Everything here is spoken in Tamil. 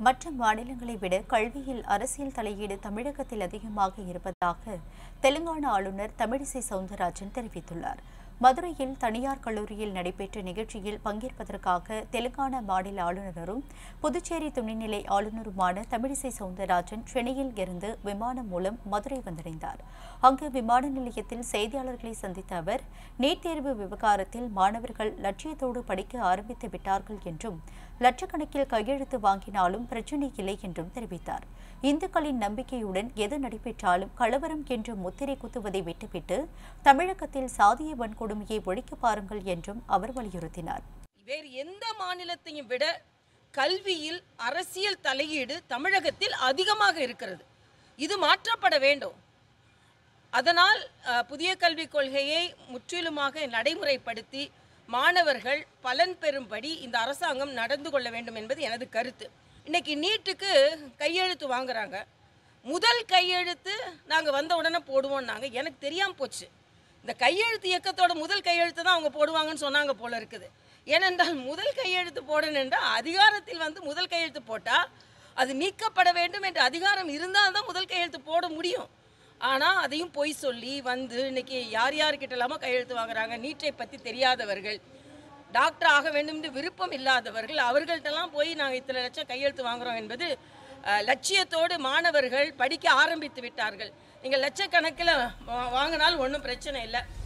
மற்ற மாநிலங்களை விட கல்வியில் அரசியல் தலையீடு தமிழகத்தில் அதிகமாக இருப்பதாக தெலுங்கானா ஆளுநர் தமிழிசை சவுந்தரராஜன் தெரிவித்துள்ளார் மதுரையில் தனியார் கல்லூரியில் நடைபெற்ற நிகழ்ச்சியில் பங்கேற்பதற்காக தெலுங்கானா மாநில ஆளுநரும் புதுச்சேரி துணைநிலை ஆளுநருமான தமிழிசை சவுந்தரராஜன் சென்னையில் இருந்து விமானம் மூலம் மதுரை வந்தடைந்தார் அங்கு விமான நிலையத்தில் செய்தியாளர்களை சந்தித்த அவர் நீட் தேர்வு விவகாரத்தில் மாணவர்கள் லட்சியத்தோடு படிக்க ஆரம்பித்து விட்டார்கள் என்றும் லட்சக்கணக்கில் கையெழுத்து வாங்கினாலும் பிரச்சினை இல்லை என்றும் தெரிவித்தார் இந்துக்களின் நம்பிக்கையுடன் எது நடைபெற்றாலும் கலவரம் என்று முத்திரை குத்துவதை விட்டுவிட்டு தமிழகத்தில் சாதிய வன்கொடுமையை ஒழிக்க பாருங்கள் என்றும் அவர் வலியுறுத்தினார் வேறு எந்த மாநிலத்தையும் விட கல்வியில் அரசியல் தலையீடு தமிழகத்தில் அதிகமாக இருக்கிறது இது மாற்றப்பட வேண்டும் அதனால் அஹ், புதிய கல்விக் கொள்கையை முற்றிலுமாக நடைமுறைப்படுத்தி மாணவர்கள் பலன் பெறும்படி இந்த அரசாங்கம் நடந்து கொள்ள வேண்டும் என்பது எனது கருத்து இன்னைக்கு நீட்டுக்கு கையெழுத்து வாங்குறாங்க முதல் கையெழுத்து நாங்கள் வந்த உடனே போடுவோம்னாங்க எனக்கு தெரியாமல் போச்சு இந்த கையெழுத்து இயக்கத்தோட முதல் கையெழுத்து தான் அவங்க போடுவாங்கன்னு சொன்னாங்க போல இருக்குது ஏனென்றால் முதல் கையெழுத்து போடணும் என்றால் அதிகாரத்தில் வந்து முதல் கையெழுத்து போட்டால் அது நீக்கப்பட வேண்டும் என்ற அதிகாரம் இருந்தால் தான் முதல் கையெழுத்து போட முடியும் ஆனால் அதையும் பொய் சொல்லி வந்து இன்னைக்கு யார் யார்கிட்ட இல்லாமல் கையெழுத்து வாங்குறாங்க நீட்டை பற்றி தெரியாதவர்கள் டாக்டர் ஆக வேண்டும் என்று விருப்பம் இல்லாதவர்கள் அவர்கள்ட்டெல்லாம் போய் நாங்கள் இத்தனை லட்சம் கையெழுத்து வாங்குறோம் என்பது அஹ், லட்சியத்தோடு மாணவர்கள் படிக்க ஆரம்பித்து விட்டார்கள் நீங்கள் லட்சக்கணக்கில் வா- வாங்கினால் ஒன்றும் பிரச்சனை இல்லை